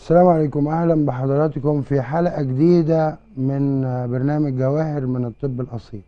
السلام عليكم اهلا بحضراتكم في حلقة جديدة من برنامج جواهر من الطب الاصيل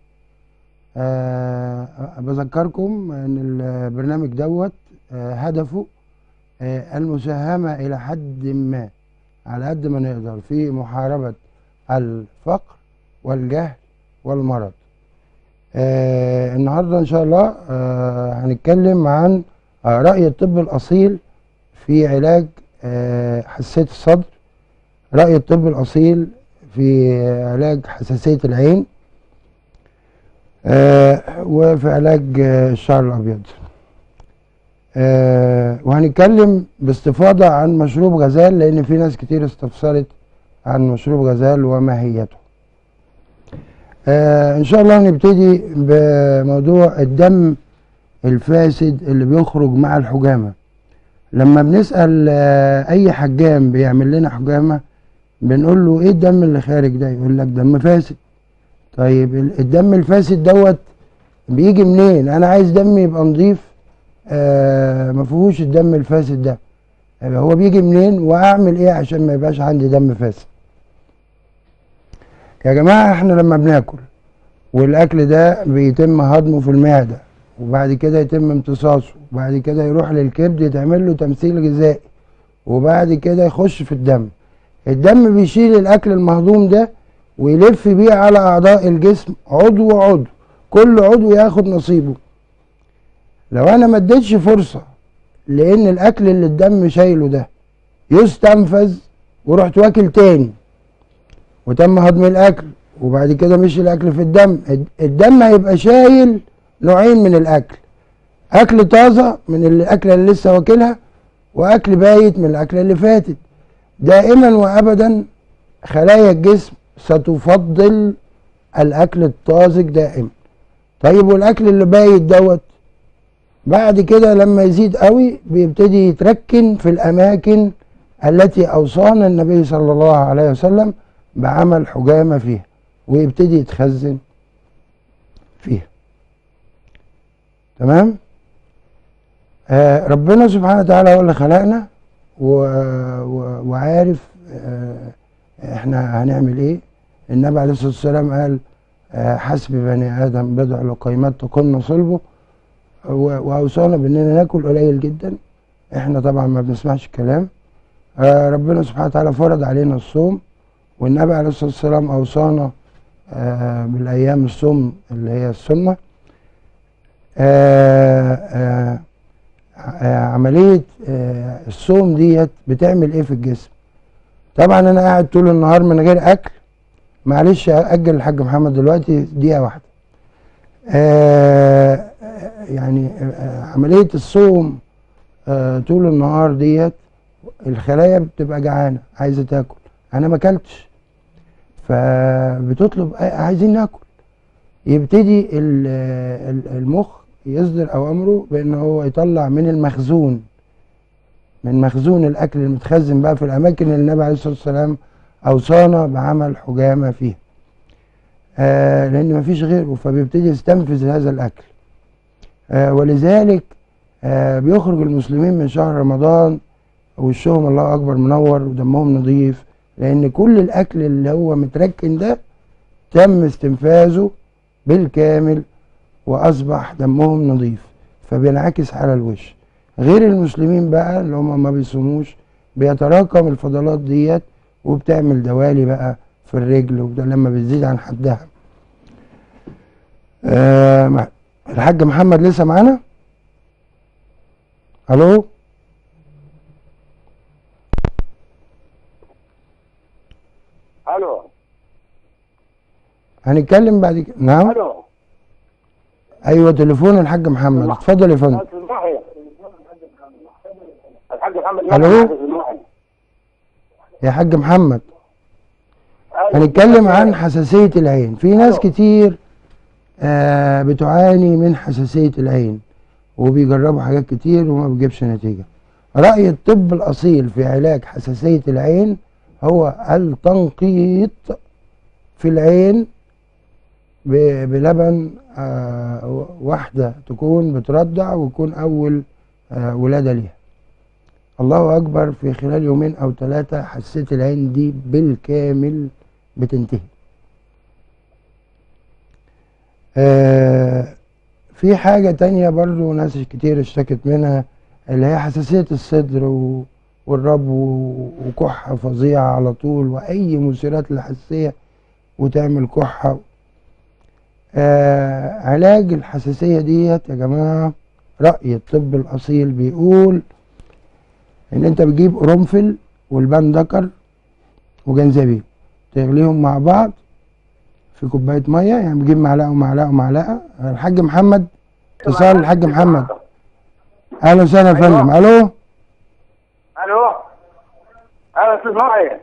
أه بذكركم ان البرنامج دوت أه هدفه أه المساهمة الى حد ما على قد ما نقدر في محاربة الفقر والجهل والمرض أه النهاردة ان شاء الله أه هنتكلم عن رأي الطب الاصيل في علاج أه حساسية الصدر رأي الطب الأصيل في علاج حساسية العين أه وفي علاج الشعر الأبيض أه وهنتكلم باستفاضة عن مشروب غزال لأن في ناس كتير استفسرت عن مشروب غزال وماهيته إن شاء الله نبتدي بموضوع الدم الفاسد اللي بيخرج مع الحجامه لما بنسأل أي حجام بيعمل لنا حجامة بنقول له إيه الدم اللي خارج ده؟ يقول لك دم فاسد. طيب الدم الفاسد دوت بيجي منين؟ أنا عايز دم يبقى نضيف آه ما فيهوش الدم الفاسد ده. هو بيجي منين؟ وأعمل إيه عشان ما يبقاش عندي دم فاسد؟ يا جماعة إحنا لما بناكل والأكل ده بيتم هضمه في المعدة وبعد كده يتم امتصاصه وبعد كده يروح للكبد يتعمل له تمثيل غذائي وبعد كده يخش في الدم الدم بيشيل الاكل المهضوم ده ويلف بيه على اعضاء الجسم عضو عضو كل عضو ياخد نصيبه لو انا ما اديتش فرصه لان الاكل اللي الدم شايله ده يستنفذ ورحت واكل تاني وتم هضم الاكل وبعد كده مشي الاكل في الدم الدم هيبقى شايل نوعين من الاكل اكل طازه من الاكله اللي لسه واكلها واكل بايت من الاكله اللي فاتت دائما وابدا خلايا الجسم ستفضل الاكل الطازج دائما طيب والاكل اللي بايت دوت بعد كده لما يزيد قوي بيبتدي يتركن في الاماكن التي اوصانا النبي صلى الله عليه وسلم بعمل حجامه فيها ويبتدي يتخزن فيها تمام آه ربنا سبحانه وتعالى هو اللي خلقنا و... و... وعارف آه احنا هنعمل ايه النبي عليه الصلاه والسلام قال آه حسب بني ادم بضع لقيمات تقن صلبه و... واوصانا باننا ناكل قليل جدا احنا طبعا ما بنسمعش الكلام آه ربنا سبحانه وتعالى فرض علينا الصوم والنبي عليه الصلاه والسلام اوصانا آه بالايام الصوم اللي هي السنه آآ آآ آآ عملية الصوم ديت بتعمل ايه في الجسم طبعا انا قاعد طول النهار من غير اكل معلش اجل الحاج محمد دلوقتي دقيقة واحدة يعني عملية الصوم طول النهار ديت الخلايا بتبقى جعانة عايزة تاكل انا ما اكلتش فبتطلب عايزين ناكل يبتدي المخ يصدر اوامره بان هو يطلع من المخزون من مخزون الاكل المتخزن بقى في الاماكن اللي النبي عليه الصلاه والسلام اوصانا بعمل حجامه فيها آه لان مفيش غيره فبيبتدي يستنفذ هذا الاكل آه ولذلك آه بيخرج المسلمين من شهر رمضان وشهم الله اكبر منور ودمهم نظيف لان كل الاكل اللي هو متركن ده تم استنفاذه بالكامل واصبح دمهم نظيف فبينعكس على الوش غير المسلمين بقى اللي هم ما بيصوموش بيتراكم الفضلات ديت وبتعمل دوالي بقى في الرجل وده لما بتزيد عن حدها آه الحاج محمد لسه معانا الو الو هنتكلم بعد كده نعم الو ايوه تليفون الحاج محمد اتفضل يا فندم الحاج محمد ألو؟ يا حاج محمد هنتكلم عن حساسية العين في ناس كتير آه بتعاني من حساسية العين وبيجربوا حاجات كتير وما بيجيبش نتيجة رأي الطب الأصيل في علاج حساسية العين هو التنقيط في العين ب- بلبن آه، واحدة تكون بترضع ويكون أول آه، ولادة ليها الله اكبر في خلال يومين او ثلاثة حسيت العين دي بالكامل بتنتهي آه في حاجة تانية برضو ناس كتير اشتكت منها اللي هي حساسية الصدر و- والربو و- وكحة فظيعة على طول وأي مثيرات للحساسية وتعمل كحة آه علاج الحساسية ديت يا جماعة رأي الطب الأصيل بيقول إن أنت بتجيب قرنفل والبان دكر وجنزبيل تغليهم مع بعض في كوباية مية يعني بتجيب معلقة ومعلقة ومعلقة الحاج محمد اتصال الحاج محمد أهلا وسهلا يا فندم ألو الو ايوه يا استاذ مرعي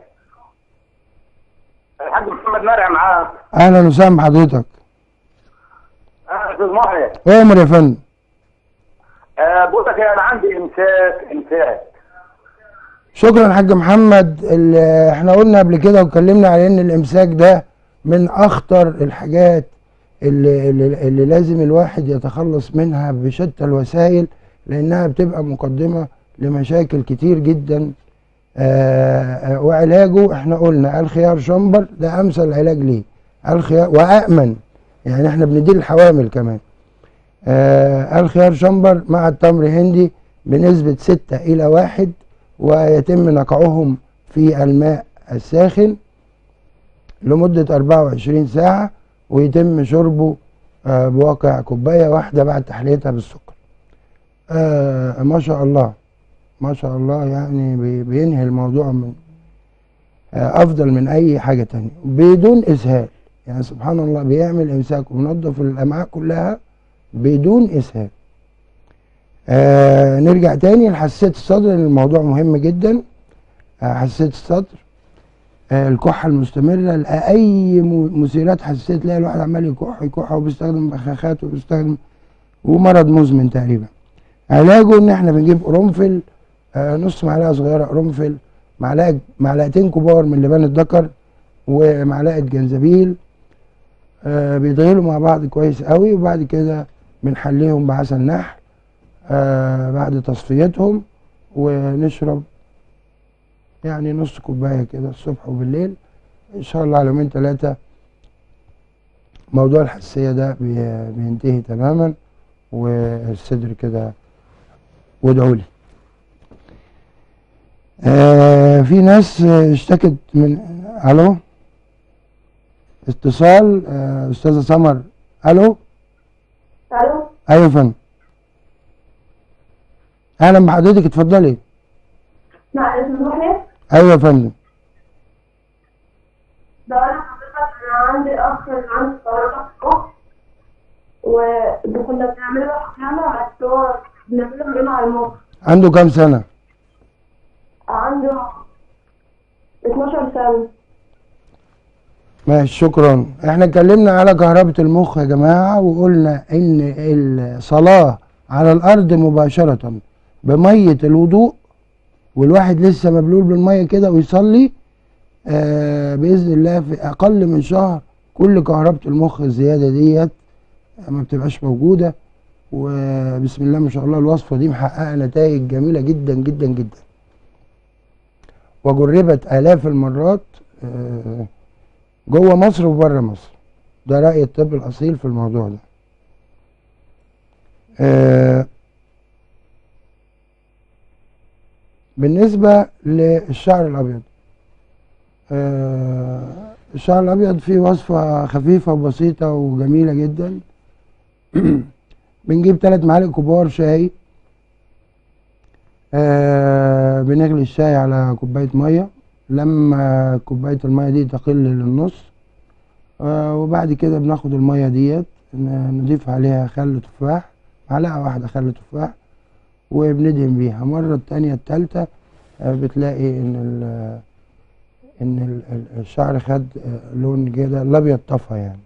الحاج محمد مرعي معاك أهلا وسهلا بحضرتك انا استاذ مرعي أمر يا فندم آه، بقول لك انا عندي امساك امساك شكرا يا حاج محمد ال- احنا قلنا قبل كده واتكلمنا على ان الامساك ده من اخطر الحاجات اللي, اللي, اللي لازم الواحد يتخلص منها بشتى الوسائل لانها بتبقى مقدمة لمشاكل كتير جدا آه، آه، وعلاجه احنا قلنا الخيار شمبر ده امثل علاج ليه الخيار وامن يعني احنا بنديه الحوامل كمان آه الخيار شمبر مع التمر هندي بنسبة ستة إلى واحد ويتم نقعهم في الماء الساخن لمدة 24 ساعة ويتم شربه آه بواقع كوباية واحدة بعد تحليتها بالسكر آه ما شاء الله ما شاء الله يعني بي- بينهي الموضوع من آه أفضل من أي حاجة تانية بدون إسهال يعني سبحان الله بيعمل إمساك ومنظف الأمعاء كلها بدون اسهال آه نرجع تاني لحساسيه الصدر لان الموضوع مهم جدا آه حساسيه الصدر آه الكحه المستمره لا اي م- مثيرات حساسيه تلاقي الواحد عمال يكح يكح وبيستخدم بخاخات وبيستخدم ومرض مزمن تقريبا علاجه ان احنا بنجيب قرنفل آه نص معلقه صغيره قرنفل معلقه معلقتين كبار من لبان الذكر ومعلقه جنزبيل آه بيتغلوا مع بعض كويس قوي وبعد كده بنحليهم بعسل نحل آه بعد تصفيتهم ونشرب يعني نص كوباية كده الصبح وبالليل إن شاء الله على يومين ثلاثة موضوع الحساسية ده بي- بينتهي تماما والصدر كده وادعوا لي آه في ناس آه، اشتكت من الو اتصال آه استاذة سمر الو الو ايوه يا فندم اهلا بحضرتك اتفضلي مع اسم محيط ايوه يا فندم ده انا حضرتك انا عندي اخ عنده سرطان مخ وكنا بنعمل له حقنه على الصور بنعمل له مريض على المخ عنده كام سنه عنده 12 سنة ماشي شكرا احنا اتكلمنا على كهربة المخ يا جماعة وقلنا ان الصلاة على الارض مباشرة بمية الوضوء والواحد لسه مبلول بالمية كده ويصلي آه بإذن الله في اقل من شهر كل كهربة المخ الزيادة ديت ما بتبقاش موجودة وبسم الله ما شاء الله الوصفة دي محققة نتائج جميلة جدا جدا جدا وجربت آلاف المرات آه جوه مصر وبره مصر ده رأي الطب الأصيل في الموضوع ده آه بالنسبة للشعر الأبيض آه الشعر الأبيض فيه وصفة خفيفة وبسيطة وجميلة جدا بنجيب ثلاث معالق كبار شاي آه بنغلي الشاي على كوباية مية لما كوباية المية دي تقل للنص آه وبعد كده بناخد المية ديت ن- نضيف عليها خل تفاح معلقة واحدة خل تفاح وبندهن بيها مرة التانية التالتة آه بتلاقي ان ال ان ال- ال- الشعر خد آه، لون كده الابيض طفى يعني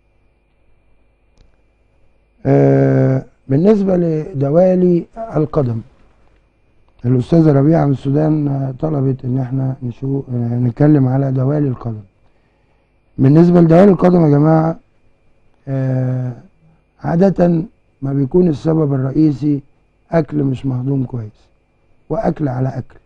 آه بالنسبة لدوالي القدم الأستاذة ربيعة من السودان آه، طلبت إن إحنا نشوف آه، نتكلم على دوالي القدم بالنسبة لدوالي القدم يا جماعة آه، عادة ما بيكون السبب الرئيسي أكل مش مهضوم كويس واكل على اكل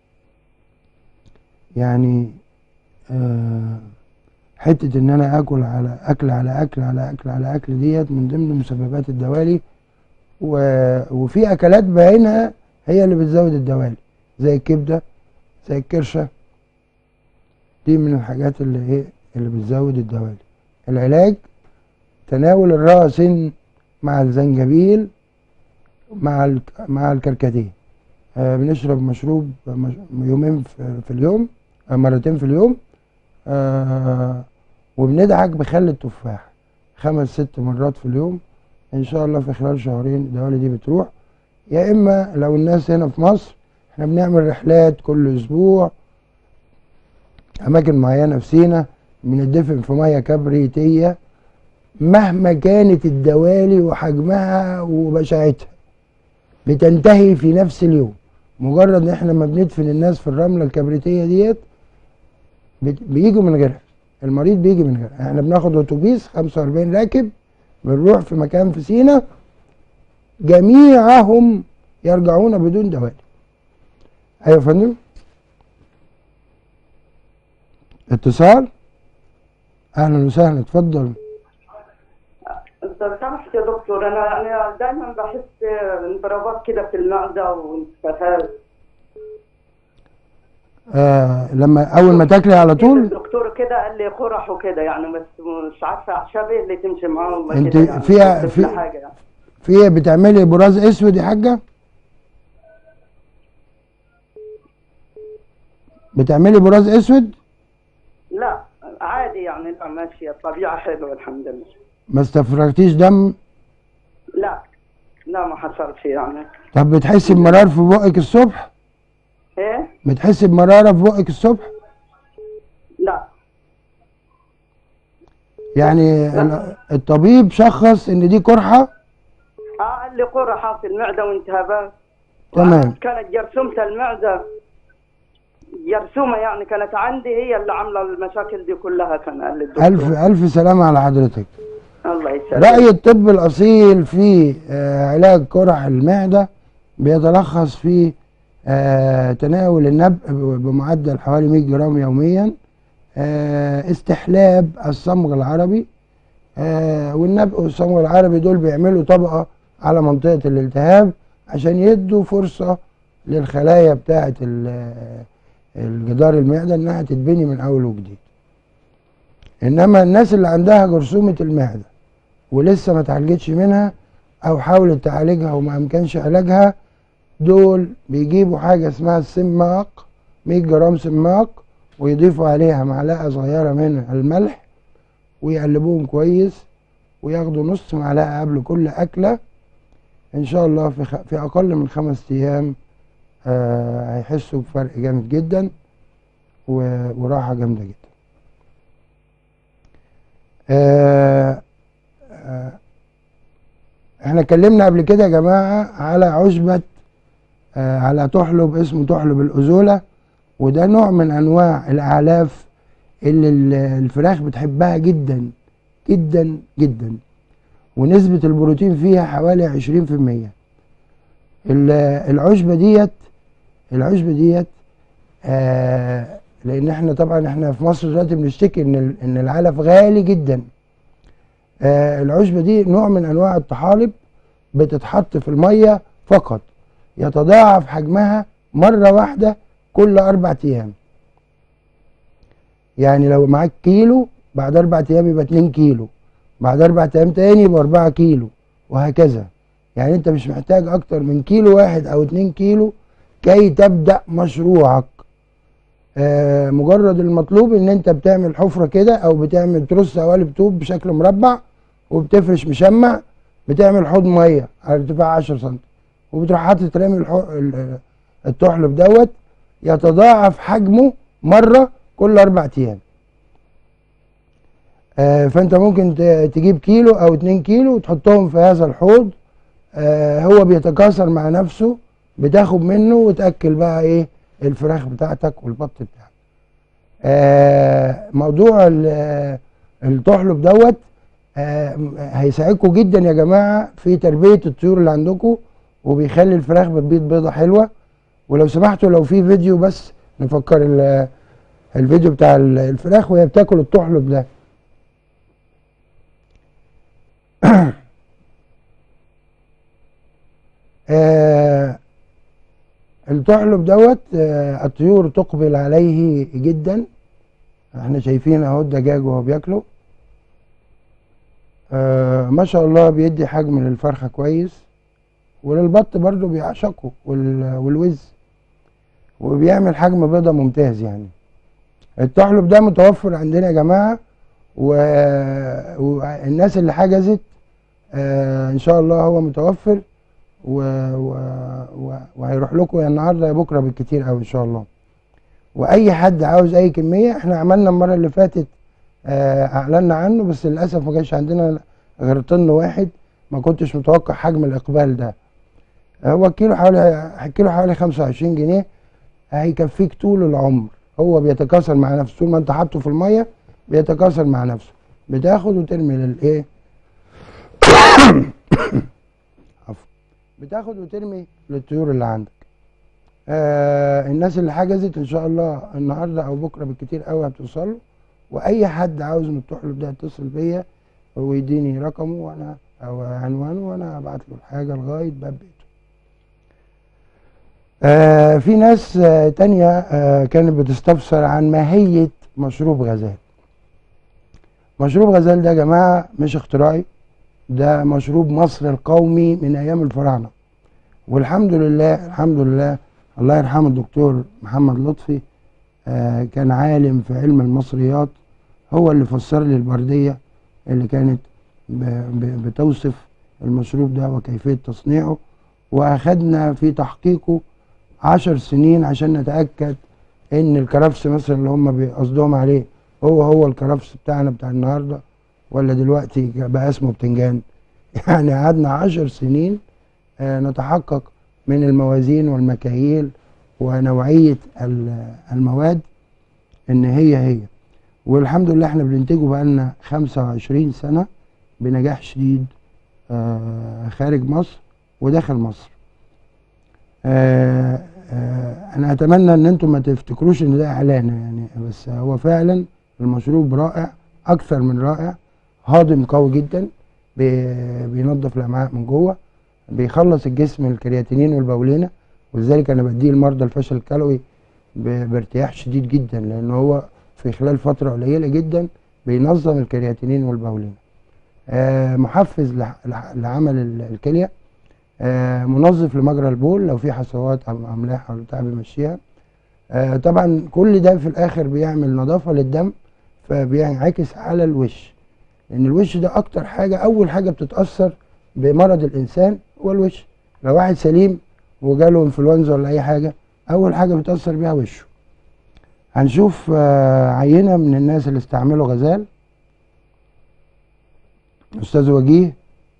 يعني آه حته ان انا اكل على اكل على اكل على اكل على اكل ديت من ضمن مسببات الدوالي و... وفي اكلات بعينها هي اللي بتزود الدوالي زي الكبده زي الكرشه دي من الحاجات اللي ايه اللي بتزود الدوالي العلاج تناول الراسن مع الزنجبيل مع ال... مع الكركديه آه بنشرب مشروب مش... يومين في, في اليوم آه مرتين في اليوم آه وبندعك بخل التفاح خمس ست مرات في اليوم ان شاء الله في خلال شهرين الدوالي دي بتروح يا اما لو الناس هنا في مصر احنا بنعمل رحلات كل اسبوع اماكن معينه في سينا بندفن في ميه كبريتيه مهما كانت الدوالي وحجمها وبشاعتها بتنتهي في نفس اليوم مجرد ان احنا لما بندفن الناس في الرمله الكبريتيه ديت بت- بيجوا من غيرها المريض بيجي من غيرها احنا بناخد اتوبيس 45 راكب بنروح في مكان في سينا جميعهم يرجعون بدون دوالي ايوه يا فندم اتصال اهلا وسهلا اتفضل لو سمحت يا دكتور انا انا دايما بحس انضرابات كده في المعده وانتفاخات آه لما اول ما تاكلي على طول الدكتور كده قال لي قرح وكده يعني بس مش عارفه اعشاب ايه اللي تمشي معاهم انت كده يعني فيها- بس في- لا حاجه يعني. في بتعملي براز اسود يا حاجه بتعملي براز اسود لا عادي يعني لا ماشيه الطبيعه حلوه الحمد لله ما استفرغتيش دم لا لا ما حصلش يعني طب بتحسي بمرار في بقك الصبح ايه بتحسي بمراره في بقك الصبح لا يعني ال- الطبيب شخص ان دي قرحه اه قال لي قرحه في المعده والتهابات تمام. وأنا كانت جرثومه المعده جرثومه يعني كانت عندي هي اللي عامله المشاكل دي كلها كان قال لي الدكتور الف الف سلامه على حضرتك الله يسلمك رأي الطب الأصيل في آه، علاج قرح المعدة بيتلخص في آه، تناول النبق بمعدل حوالي 100 جرام يوميا آه، استحلاب الصمغ العربي آه، والنبق والصمغ العربي دول بيعملوا طبقة على منطقة الالتهاب عشان يدوا فرصة للخلايا بتاعة ال- الجدار المعدة انها تتبني من اول وجديد انما الناس اللي عندها جرثومة المعدة ولسه ما اتعالجتش منها او حاولت تعالجها وما امكنش علاجها دول بيجيبوا حاجه اسمها السماق 100 جرام سماق ويضيفوا عليها معلقه صغيره من الملح ويقلبوهم كويس وياخدوا نص معلقه قبل كل اكله ان شاء الله في, خ... في اقل من خمس ايام آه هيحسوا بفرق جامد جدا و... وراحه جامده جدا آه آه، احنا اتكلمنا قبل كده يا جماعة على عشبة آه على تحلب اسمه تحلب الأزولة وده نوع من أنواع الأعلاف اللي ال- الفراخ بتحبها جدا جدا جدا ونسبة البروتين فيها حوالي عشرين في المية العشبة ديت العشبة ديت آه لأن احنا طبعا احنا في مصر دلوقتي بنشتكي إن ال- إن العلف غالي جدا آه العشبة دي نوع من أنواع الطحالب بتتحط في المية فقط يتضاعف حجمها مرة واحدة كل أربع أيام يعني لو معاك كيلو بعد أربع أيام يبقى اتنين كيلو بعد أربع أيام تاني يبقى أربعة كيلو وهكذا يعني أنت مش محتاج أكتر من كيلو واحد أو اتنين كيلو كي تبدأ مشروعك آه مجرد المطلوب ان انت بتعمل حفرة كده او بتعمل ترص قوالب طوب بشكل مربع وبتفرش مشمع بتعمل حوض ميه على ارتفاع 10 سم وبتروح حاطط رامي الحو- ال- التحلب دوت يتضاعف حجمه مره كل اربع ايام آه فانت ممكن ت- تجيب كيلو او اتنين كيلو وتحطهم في هذا الحوض آه هو بيتكاثر مع نفسه بتاخد منه وتاكل بقى ايه الفراخ بتاعتك والبط بتاعك آه موضوع ال- التحلب دوت آه، هيساعدكم جدا يا جماعه في تربيه الطيور اللي عندكم وبيخلي الفراخ بتبيض بيضه حلوه ولو سمحتوا لو في فيديو بس نفكر ال- الفيديو بتاع ال- الفراخ وهي بتاكل الطحلب ده آه الطحلب دوت آه الطيور تقبل عليه جدا احنا شايفين اهو الدجاج وهو بياكله آه ما شاء الله بيدي حجم للفرخة كويس وللبط برضو بيعشقه وال- والوز وبيعمل حجم بيضة ممتاز يعني الطحلب ده متوفر عندنا يا جماعة و- والناس اللي حجزت آه ان شاء الله هو متوفر و... و... و... وهيروح لكم يا النهارده يا بكره بالكتير قوي ان شاء الله واي حد عاوز اي كميه احنا عملنا المره اللي فاتت آه، اعلنا عنه بس للاسف ما كانش عندنا غير طن واحد ما كنتش متوقع حجم الاقبال ده هو الكيلو حوالي الكيلو حوالي 25 جنيه هيكفيك طول العمر هو بيتكاثر مع نفسه طول ما انت حاطه في الميه بيتكاثر مع نفسه بتاخد وترمي للايه عفوا بتاخد وترمي للطيور اللي عندك آه الناس اللي حجزت ان شاء الله النهارده او بكره بالكتير قوي هتوصل له واي حد عاوز من الطحلب ده يتصل بيا ويديني رقمه وانا او عنوانه وانا هبعت له الحاجه لغايه باب بيته آه في ناس آه تانية آه كانت بتستفسر عن ماهية مشروب غزال مشروب غزال ده يا جماعة مش اختراعي ده مشروب مصر القومي من أيام الفراعنة والحمد لله الحمد لله الله يرحمه الدكتور محمد لطفي آه كان عالم في علم المصريات هو اللي فسر لي البردية اللي كانت ب- ب- بتوصف المشروب ده وكيفية تصنيعه وأخدنا في تحقيقه عشر سنين عشان نتأكد إن الكرفس مثلا اللي هم بيقصدهم عليه هو هو الكرفس بتاعنا بتاع النهاردة ولا دلوقتي بقى اسمه بتنجان يعني قعدنا عشر سنين آه، نتحقق من الموازين والمكاييل ونوعية ال- المواد إن هي هي والحمد لله احنا بننتجه بقالنا 25 سنة بنجاح شديد آه، خارج مصر وداخل مصر آه، آه، انا اتمنى ان انتم ما تفتكروش ان ده اعلان يعني بس هو فعلا المشروب رائع اكثر من رائع هاضم قوي جدا بي- بينظف الامعاء من جوه بيخلص الجسم الكرياتينين والبولينه ولذلك انا بديه لمرضى الفشل الكلوي ب- بارتياح شديد جدا لان هو في خلال فتره قليله جدا بينظم الكرياتينين والبولينه آه، محفز لح- لح- لعمل ال- الكليه آه، منظف لمجرى البول لو في حصوات او املاح او بتاع بيمشيها آه، طبعا كل ده في الاخر بيعمل نظافه للدم فبينعكس على الوش لان الوش ده اكتر حاجه اول حاجه بتتاثر بمرض الانسان هو الوش لو واحد سليم وجاله انفلونزا ولا اي حاجه اول حاجه بتاثر بيها وشه هنشوف آه، عينه من الناس اللي استعملوا غزال استاذ وجيه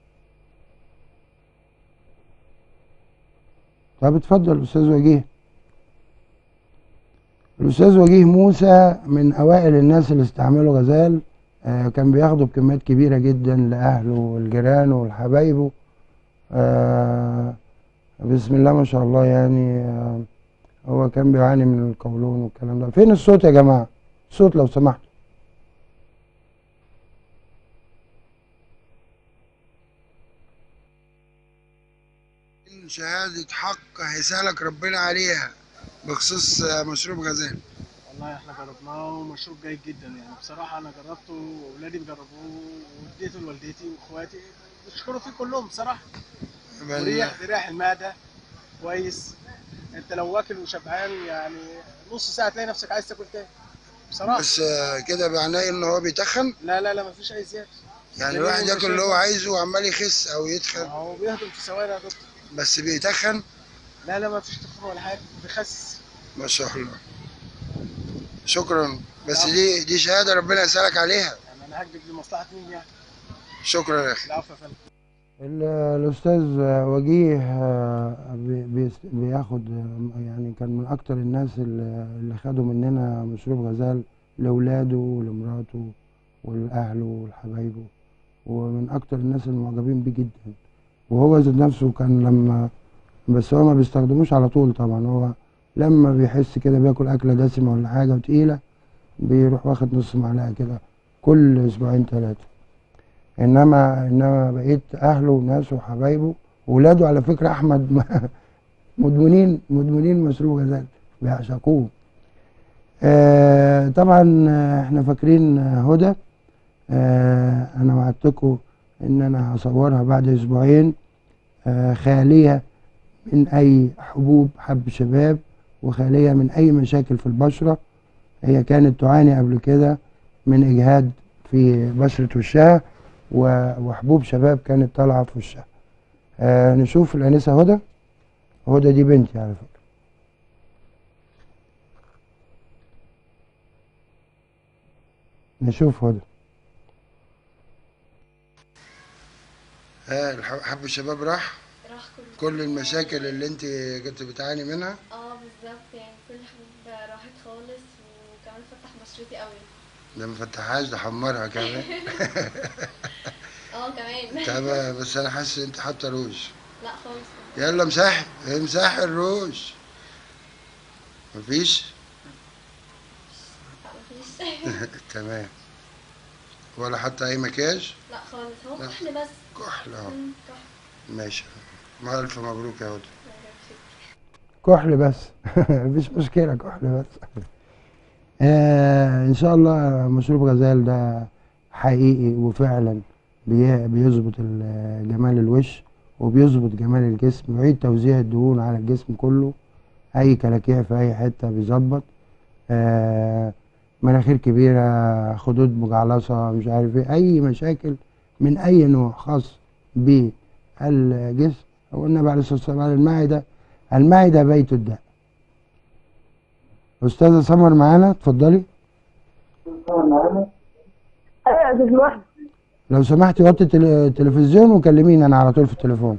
طب اتفضل استاذ وجيه الاستاذ وجيه موسى من اوائل الناس اللي استعملوا غزال آه كان بياخده بكميات كبيره جدا لاهله والجيران والحبايبه آه بسم الله ما شاء الله يعني آه هو كان بيعاني من القولون والكلام ده فين الصوت يا جماعه الصوت لو سمحتوا شهادة حق هيسألك ربنا عليها بخصوص مشروب غزال والله احنا جربناه ومشروب جيد جدا يعني بصراحة أنا جربته وأولادي بيجربوه واديته لوالدتي وإخواتي بيشكروا فيه كلهم بصراحة مريح بيريح المعدة كويس أنت لو واكل وشبعان يعني نص ساعة تلاقي نفسك عايز تاكل تاني بصراحة بس آه، كده معناه ان هو بيتخن لا لا لا مفيش أي زيادة يعني جميل الواحد ياكل اللي هو ومشروب. عايزه وعمال يخس او يتخن هو بيهضم في ثواني يا دكتور بس بيتخن لا لا مفيش تخن ولا حاجة بيخسس ما شاء الله شكرا بس دي دي شهادة ربنا يسألك عليها يعني أنا هكذب لمصلحة مين يعني شكرا يا اخي العفو يا فندم ال- الأستاذ وجيه آه، بي- بيس- بياخد آه، يعني كان من أكتر الناس اللي اللي خدوا مننا مشروب غزال لأولاده ولمراته ولأهله ولحبايبه ومن أكتر الناس المعجبين بيه جدا وهو ذات نفسه كان لما بس هو ما بيستخدموش على طول طبعا هو لما بيحس كده بياكل أكلة دسمة ولا حاجة وتقيلة بيروح واخد نص معلقة كده كل أسبوعين ثلاثة إنما إنما بقيت أهله وناسه وحبايبه وولاده على فكرة أحمد مدمنين مدمنين مشروب غزال بيعشقوه آه طبعا آه، احنا فاكرين آه، هدى آه انا وعدتكم ان انا هصورها بعد اسبوعين آه خاليه من اي حبوب حب شباب وخاليه من اي مشاكل في البشره هي كانت تعاني قبل كده من اجهاد في بشره وشها و- وحبوب شباب كانت طالعه في وشها آه نشوف الانسه هدى هدى دي بنتي على فكره نشوف هدى ها حب الشباب راح راح كله كل المشاكل اللي انت كنت بتعاني منها اه بالظبط يعني كل حبوب راحت خالص وكمان فتح بشرتي قوي ده ما فتحهاش ده حمرها كمان اه كمان طب بس انا حاسس انت حاطه روج لا خالص يلا امسحي امسحي الروج مفيش لا مفيش تمام ولا حتى اي مكياج لا خالص هو لا. كحل بس كحل اه مم، كحل ماشي ما الف مبروك يا هدى الله يبارك فيك. كحل بس مفيش مشكلة كحل بس آه ان شاء الله مشروب غزال ده حقيقي وفعلا بي- بيظبط ال- جمال الوش وبيظبط جمال الجسم ويعيد توزيع الدهون على الجسم كله اي كلاكيع في اي حتة بيظبط آه مناخير كبيرة خدود مجعلصة مش عارف ايه اي مشاكل من اي نوع خاص بالجسم هو النبي عليه الصلاة والسلام قال المعدة المعدة بيت الداء أستاذة سمر معانا اتفضلي ايوه يا استاذ محمد لو سمحتي وطي التل- التلفزيون وكلميني أنا على طول في التليفون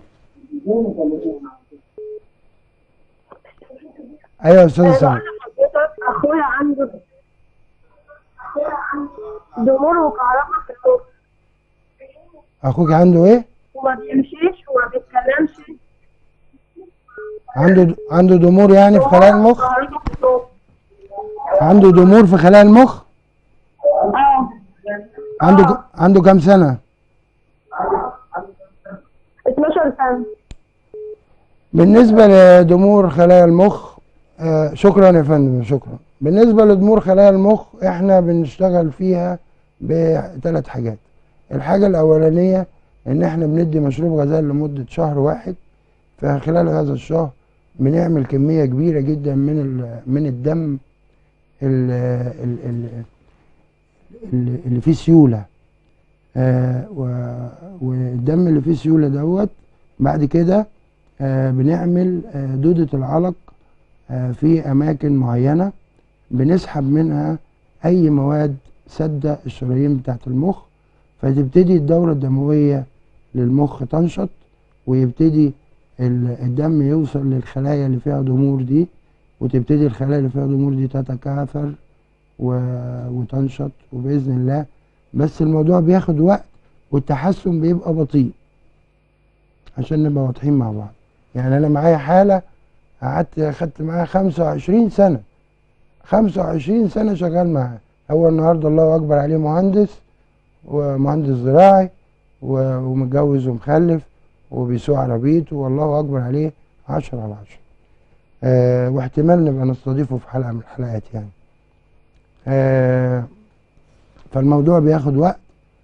أيوة يا أستاذة سمر حضرتك اخويا عنده ضمور وكهرباء في المخ أخوك عنده إيه؟ وما بيمشيش وما بيتكلمش عنده عنده ضمور يعني في خلايا المخ؟ كهرباء في المخ عنده ضمور في خلايا المخ؟ اه عنده ك- عنده كام سنة؟ 12 سنه بالنسبة لضمور خلايا المخ آه شكرا يا فندم شكرا بالنسبة لضمور خلايا المخ احنا بنشتغل فيها بثلاث حاجات الحاجة الأولانية إن احنا بندي مشروب غزال لمدة شهر واحد فخلال هذا الشهر بنعمل كمية كبيرة جدا من ال- من الدم ال- ال- ال- ال- اللي فيه سيولة آه و- والدم اللي فيه سيولة دوت بعد كده آه، بنعمل آه، دودة العلق آه، في أماكن معينة بنسحب منها أي مواد سادة الشرايين بتاعة المخ فتبتدي الدورة الدموية للمخ تنشط ويبتدي ال- الدم يوصل للخلايا اللي فيها ضمور دي وتبتدي الخلايا اللي فيها ضمور دي تتكاثر و- وتنشط وبإذن الله بس الموضوع بياخد وقت والتحسن بيبقى بطيء عشان نبقى واضحين مع بعض يعني انا معايا حاله قعدت خدت معاها 25 سنه 25 سنه شغال معاها هو النهارده الله اكبر عليه مهندس ومهندس زراعي و- ومتجوز ومخلف وبيسوق عربيته والله اكبر عليه 10 على 10 أه واحتمال نبقى نستضيفه في حلقه من الحلقات يعني أه فالموضوع بياخد وقت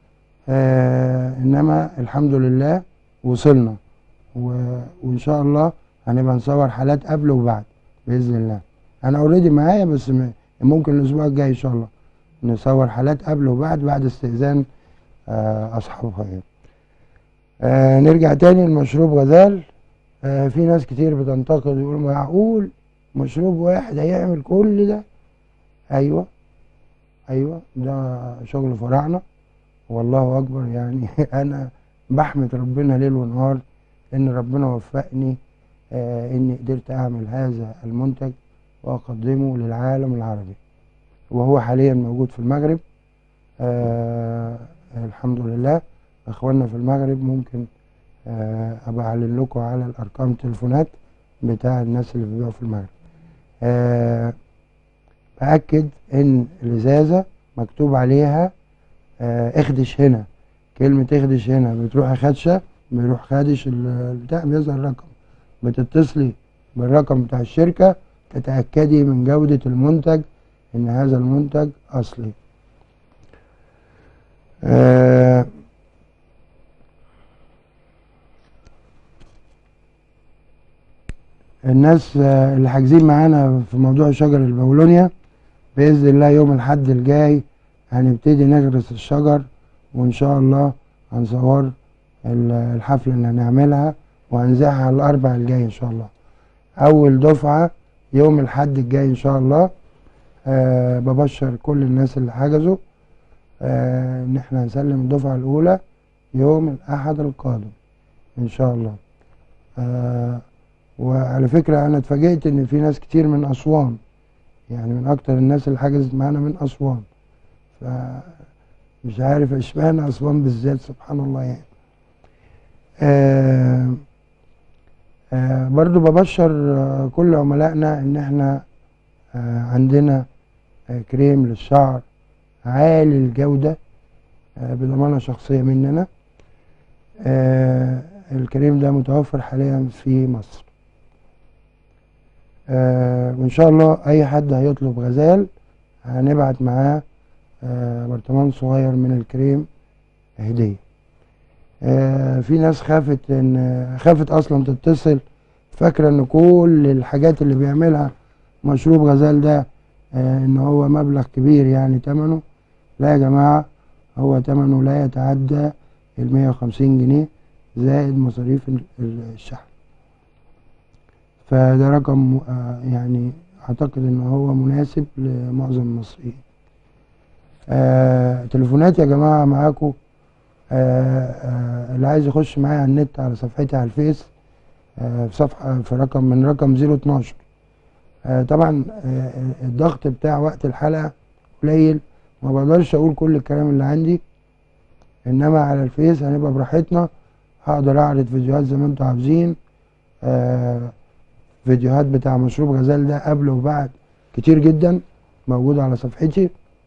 أه انما الحمد لله وصلنا و... وان شاء الله هنبقى نصور حالات قبل وبعد باذن الله انا اوريدي معايا بس م... ممكن الاسبوع الجاي ان شاء الله نصور حالات قبل وبعد بعد استئذان آه اصحابها يعني آه نرجع تاني لمشروب غزال آه في ناس كتير بتنتقد ويقولوا معقول مشروب واحد هيعمل كل ده ايوه ايوه ده شغل فراعنه والله اكبر يعني انا بحمد ربنا ليل ونهار ان ربنا وفقني آه اني قدرت اعمل هذا المنتج واقدمه للعالم العربي وهو حاليا موجود في المغرب آه الحمد لله اخواننا في المغرب ممكن آه ابقى اعلن لكم على الارقام التليفونات بتاع الناس اللي بيبيعوا في المغرب آه بأكد إن الإزازة مكتوب عليها آه اخدش هنا كلمة اخدش هنا بتروح خدشة بيروح خادش ال- البتاع بيظهر رقم بتتصلي بالرقم بتاع الشركة تتأكدي من جودة المنتج إن هذا المنتج أصلي آه الناس آه، اللي حاجزين معانا في موضوع شجر البولونيا بإذن الله يوم الحد الجاي هنبتدي نغرس الشجر وإن شاء الله هنصور ال- الحفلة اللي هنعملها وهنذاعها الأربع الجاي إن شاء الله أول دفعة يوم الحد الجاي إن شاء الله أه ببشر كل الناس اللي حجزوا أه إن إحنا هنسلم الدفعة الأولى يوم الأحد القادم إن شاء الله أه وعلى فكرة أنا اتفاجئت إن في ناس كتير من أسوان يعني من أكتر الناس اللي حجزت معانا من أسوان فمش عارف اشمعنى أسوان بالذات سبحان الله يعني آه آه برضو ببشر آه كل عملائنا إن إحنا آه عندنا آه كريم للشعر عالي الجودة آه بضمانة شخصية مننا آه الكريم ده متوفر حاليا في مصر آه وإن شاء الله أي حد هيطلب غزال هنبعت معاه آه برطمان صغير من الكريم هدية آه في ناس خافت إن خافت أصلا تتصل فاكرة إن كل الحاجات اللي بيعملها مشروب غزال ده آه إن هو مبلغ كبير يعني تمنه لا يا جماعة هو تمنه لا يتعدى المية وخمسين جنيه زائد مصاريف ال- ال- الشحن فده رقم آه، يعني اعتقد ان هو مناسب لمعظم المصريين آه تليفونات يا جماعه معاكم آه آه اللي عايز يخش معايا على النت على صفحتي على الفيس آه في صفحه في رقم من رقم 012 آه طبعا آه الضغط بتاع وقت الحلقه قليل ما بقدرش اقول كل الكلام اللي عندي انما على الفيس هنبقى براحتنا هقدر اعرض فيديوهات زي ما انتوا عاوزين آه فيديوهات بتاع مشروب غزال ده قبل وبعد كتير جدا موجودة على صفحتي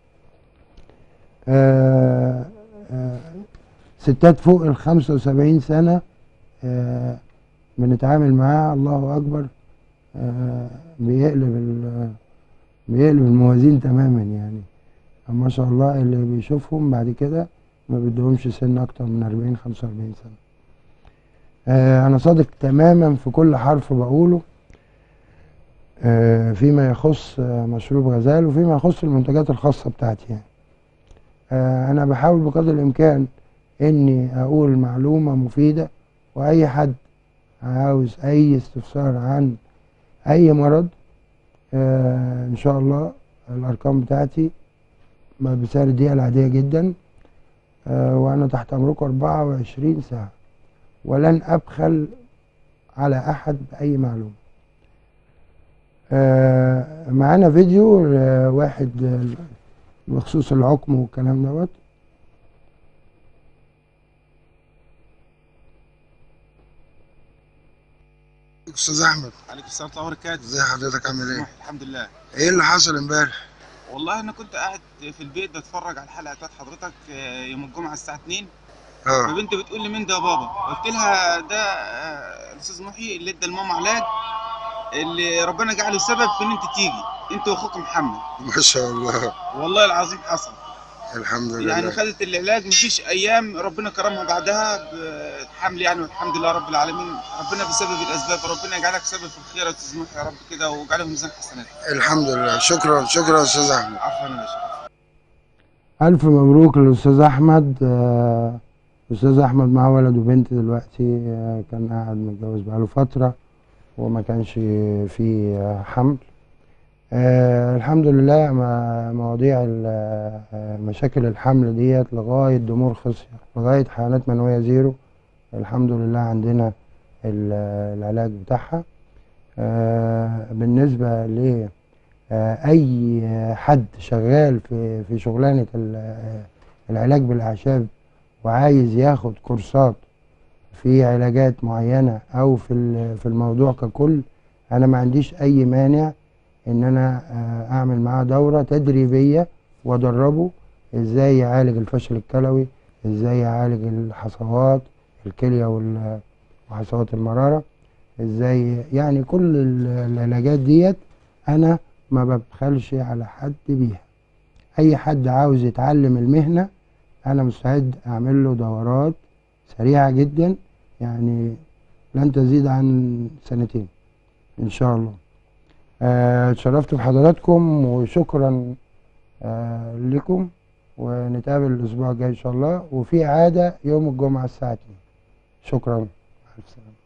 آه آه ستات فوق ال 75 سنة آه بنتعامل معاها الله أكبر آه بيقلب ال- بيقلب الموازين تماما يعني ما شاء الله اللي بيشوفهم بعد كده ما بدهمش سن أكتر من 40 45 سنة آه أنا صادق تماما في كل حرف بقوله آه، فيما يخص آه، مشروب غزال وفيما يخص المنتجات الخاصة بتاعتي يعني آه، أنا بحاول بقدر الإمكان إني أقول معلومة مفيدة وأي حد عاوز أي استفسار عن أي مرض آه، إن شاء الله الأرقام بتاعتي ما بسعر الدقيقة العادية جدا آه، وأنا تحت أمركم 24 ساعة ولن أبخل على أحد بأي معلومة آه، معانا فيديو لواحد آه، بخصوص العقم والكلام دوت استاذ احمد عليكم السلام ورحمه الله وبركاته ازي حضرتك عامل ايه الحمد لله ايه اللي حصل امبارح والله انا كنت قاعد في البيت بتفرج على الحلقه بتاعت حضرتك آه، يوم الجمعه الساعه 2 اه فبنتي بتقول لي مين ده يا بابا قلت لها ده آه، الاستاذ محي اللي ادى لماما علاج اللي ربنا جعله سبب في ان انت تيجي انت واخوك محمد ما شاء الله والله العظيم حصل الحمد يعني خدت العلاج مفيش ايام ربنا كرمها بعدها بحمل يعني والحمد لله رب العالمين ربنا بسبب الاسباب ربنا يجعلك سبب في الخير يا استاذ محي يا رب كده ويجعله في ميزان حسناتك الحمد لله شكرا شكرا استاذ احمد عفوا يا باشا الف مبروك للاستاذ احمد آه، الاستاذ احمد معاه ولد وبنت دلوقتي آه، كان قاعد متجوز بقاله فتره وما كانش فيه آه، حمل آه الحمد لله ما- مواضيع ال- آه، مشاكل الحمل ديت لغايه ضمور خصيه لغايه حيوانات منويه زيرو الحمد لله عندنا ال- العلاج بتاعها آه بالنسبه ل آه، اي حد شغال في في شغلانه ال- آه، العلاج بالاعشاب وعايز ياخد كورسات في علاجات معينه او في ال- في الموضوع ككل انا ما عنديش اي مانع ان انا آه، اعمل معاه دورة تدريبية وادربه ازاي يعالج الفشل الكلوي ازاي يعالج الحصوات الكلية وال- وحصوات المرارة ازاي يعني كل ال- العلاجات ديت انا ما ببخلش على حد بيها اي حد عاوز يتعلم المهنة انا مستعد اعمل له دورات سريعة جدا يعني لن تزيد عن سنتين ان شاء الله آه، اتشرفت بحضراتكم وشكرا آه، لكم ونتقابل الاسبوع الجاي ان شاء الله وفي عادة يوم الجمعة الساعة 2 شكرا مع السلامة